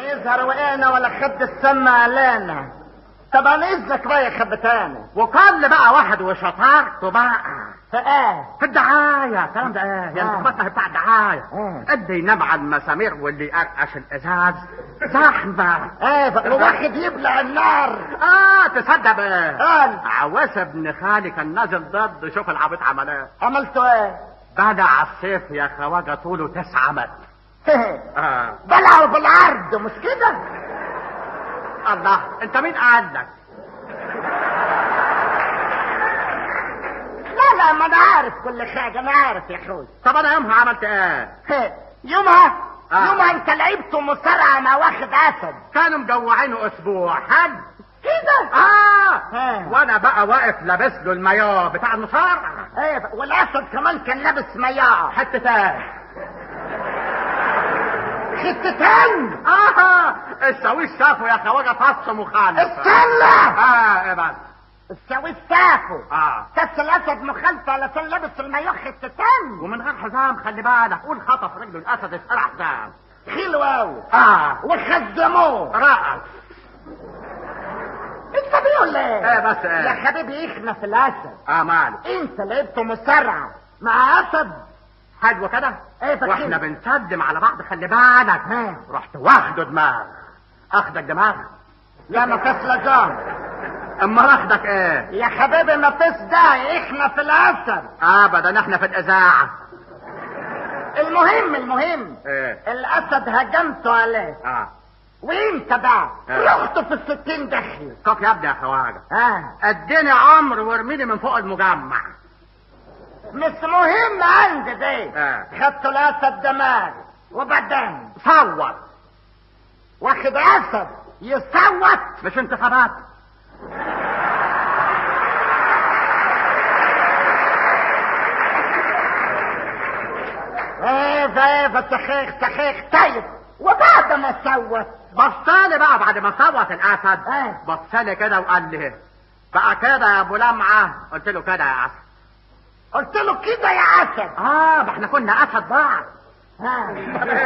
يظهر وقعنا ولا خد السما علينا طبعا اذنك بقى يا خبتاني وكل بقى واحد وشطارته بقى فايه في الدعاية الكلام ده ايه يا آه. انت بتاع الدعاية آه. ادي ينام على المسامير واللي يقرقش الازاز زحمة ايه بقى وواحد يبلع النار اه تصدق بقى قال عواس ابن خالي كان نازل ضد شوف العبيط عمل ايه عملتوا ايه بدع السيف يا خواجه طوله تسعة متر اه بلعوا بالعرض مش كده الله انت مين قال لك لا لا ما انا عارف كل حاجه انا عارف يا اخوي طب انا يومها عملت ايه يومها آه. يومها انت لعبت مصارعه مع واحد اسد كانوا مجوعينه اسبوع حد كده اه آه. وانا بقى واقف لابس له المايو بتاع المصارعه ايه بقى. والاسد كمان كان لابس مياه حتى تاني حتتين اه الشاويش شافه يا خواجه فص مخالف استنى اه ايه بس السويس شافه اه بس الاسد مخالفه علشان لابس الماياه حتتين ومن غير حزام خلي بالك قول خطف رجله الاسد اشترى حزام حلو قوي اه وخزموه رأس انت بيقول ايه ايه بس ايه يا حبيبي احنا في الاسد اه ماله انت لعبت مصارعه مع اسد حلو كده ايه فاكرين؟ واحنا بنسلم على بعض خلي بالك ها. رحت واخده دماغ اخدك دماغ لا ما فيش لجام اما اخدك ايه يا حبيبي ما فيش داعي احنا في الاسد ابدا احنا في الاذاعه المهم المهم ايه الاسد هجمته عليه اه وانت بقى اه. رحت في الستين دخل طب يا ابني يا خواجه اه اديني عمر وارميني من فوق المجمع مش مهم عندي دي اه. خدت الاسد دماغ وبعدين صوت واخد اسد يصوت مش انتخابات ايه ايه تخيخ تخيخ طيب وبعد ما صوت بصالي بقى بعد ما صوت الاسد اه. بصالي كده وقال لي بقى كده يا ابو لمعه قلت له كده يا اسد قلت له كده يا اسد اه ما احنا كنا اسد بعض ها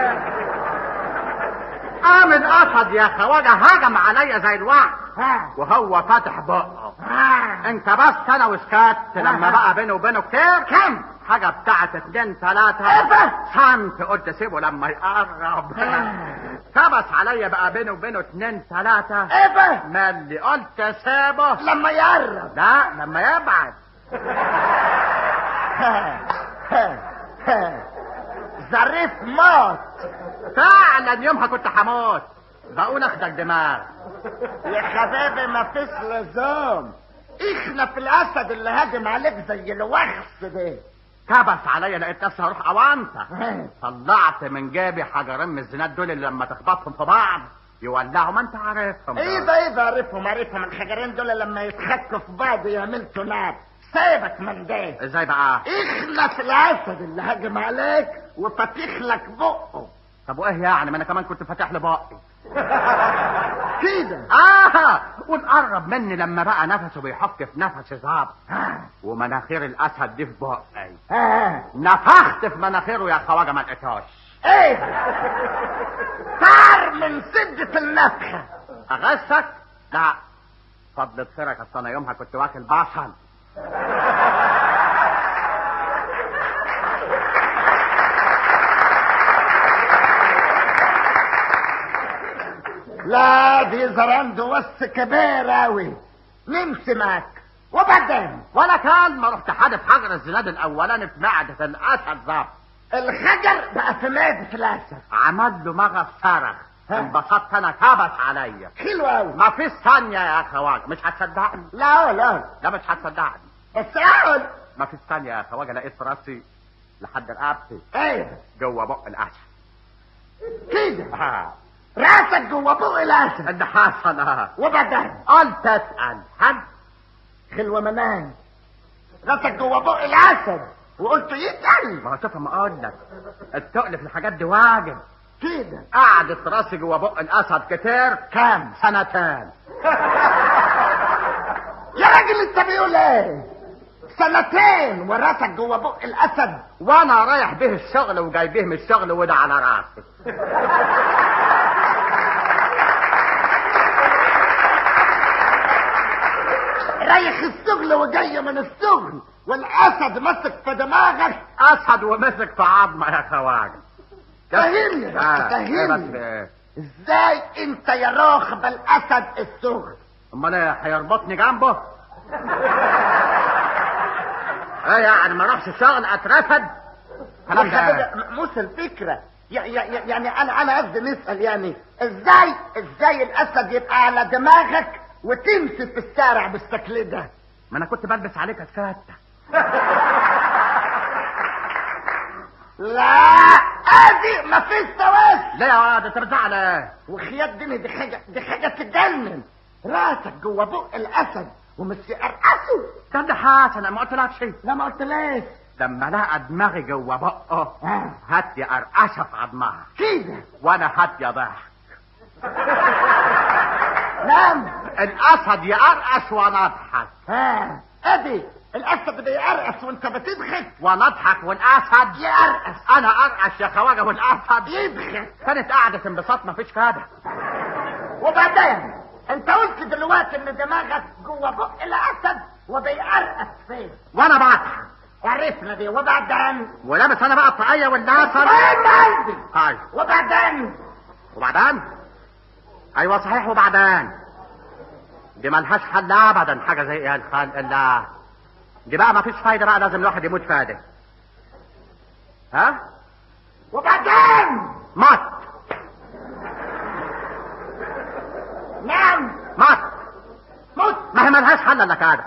قام الاسد يا خواجه هجم عليا زي الوعد ها وهو فاتح بقه ها انت بس انا وسكت لما آه. بقى بينه وبينه كتير كم حاجة بتاعت اتنين تلاتة ايه ده؟ سنت قلت سيبه لما يقرب آه. كبس عليا بقى بينه وبينه اتنين تلاتة ايه ده مالي قلت سيبه لما يقرب لا لما يبعد ظريف موت فعلا يومها كنت هموت بقول اخدك دماغ يا حبيبي ما فيش لزوم احنا في الاسد اللي هاجم عليك زي الوخس ده كبس عليا لقيت نفسي هروح اوانطه طلعت من جيبي حجرين من الزناد دول اللي لما تخبطهم في بعض يولعوا ما انت عارفهم ايه دول. ده ايه ده عارفهم عارفهم الحجرين دول لما يتحكوا في بعض يعملوا نار سيبك من ده ازاي بقى احنا في الاسد اللي هاجم عليك وفاتح لك بقه طب وايه يعني ما انا كمان كنت فاتح لي بقي كده اه ونقرب مني لما بقى نفسه بيحك في نفسي ظابط ومناخير الاسد دي في بقي اه نفخت في مناخيره يا خواجه ما لقيتهاش ايه طار من سدة النفخة اغشك لا فضلة خيرك اصل انا يومها كنت واكل بصل لا دي زرند وس كبير اوي نمشي معاك وبعدين ولا كان ما رحت حادف حجر الزناد الاولاني في معدة الاسد ظابط الخجر بقى في معدة الاسد عمل له مغص صرخ ها. انبسطت انا كبس عليا حلو اوي ما فيش ثانية يا خواجه مش هتصدقني لا لا لا مش هتصدقني بس اقعد ما فيش ثانية يا خواجه لقيت في راسي لحد رقبتي ايه جوه بق الاسد كده آه. راسك جوه بق الاسد اللي حصل اه وبعدين قلت اسال حد خلوة منان راسك جوه بق الاسد وقلت يتقل ما هو شوف ما اقول لك التقل في الحاجات دي واجب كده قعدت راسي جوه بق الاسد كتير كام سنتين يا راجل انت بيقول ايه سنتين وراسك جوه بق الاسد وانا رايح به الشغل وجاي به من الشغل وده على راسي رايح الشغل وجاي من الشغل والاسد مسك في دماغك اسد ومسك في عظمه يا خواجه فهمني بس آه، إيه بس فهمني إيه؟ ازاي انت يا راخب الاسد الشغل امال ايه هيربطني جنبه ايه يعني ما اروحش الشغل اترفد كلام يا ده حبيبي م- مش الفكرة يع- يع- يع- يعني انا انا قصدي نسأل يعني ازاي ازاي الاسد يبقى على دماغك وتمشي في الشارع بالشكل ده ما انا كنت بلبس عليك اتفتة لا ادي ما فيش توازن ليه يا واد انت بتزعل ايه وخيات دي دي حاجة دي حاجة تجنن راسك جوه بق الاسد ومش يقرقصه ده ده حسن انا ما قلتلكش شيء لا ما قلتلاش لما لقى دماغي جوه بقه آه. هات يا قرقشه في عظمها كده وانا هات يا ضحك نعم الاسد يقرقش وانا اضحك ها ادي الاسد بيقرقص وانت بتضحك وانا اضحك والاسد يقرقص انا ارقش يا خواجه والاسد يضحك كانت قاعده انبساط ما فيش كده وبعدين انت قلت دلوقتي ان دماغك جوه بق الاسد وبيقرقص فين وانا بضحك عرفنا دي وبعدين ولابس انا بقى الطاقيه والاسد وين قلبي طيب وبعدين وبعدين ايوه صحيح وبعدين دي ملهاش حل ابدا حاجه زي ايه الخلق الله دي بقى ما فيش فايده بقى لازم الواحد يموت فاده ها وبعدين مات نعم مات موت ما هي ملهاش حل الا كده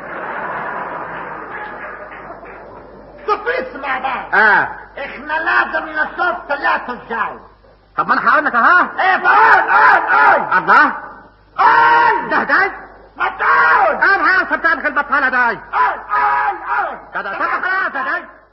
تفيس مع بعض اه احنا لازم نشوف ثلاثة ازاي طب ما انا هقول لك اهو ايه قول قول قول الله قول ده ده ما تقول انا عارف بتاعتك البطاله ده قول قول قول كده طب خلاص ده ده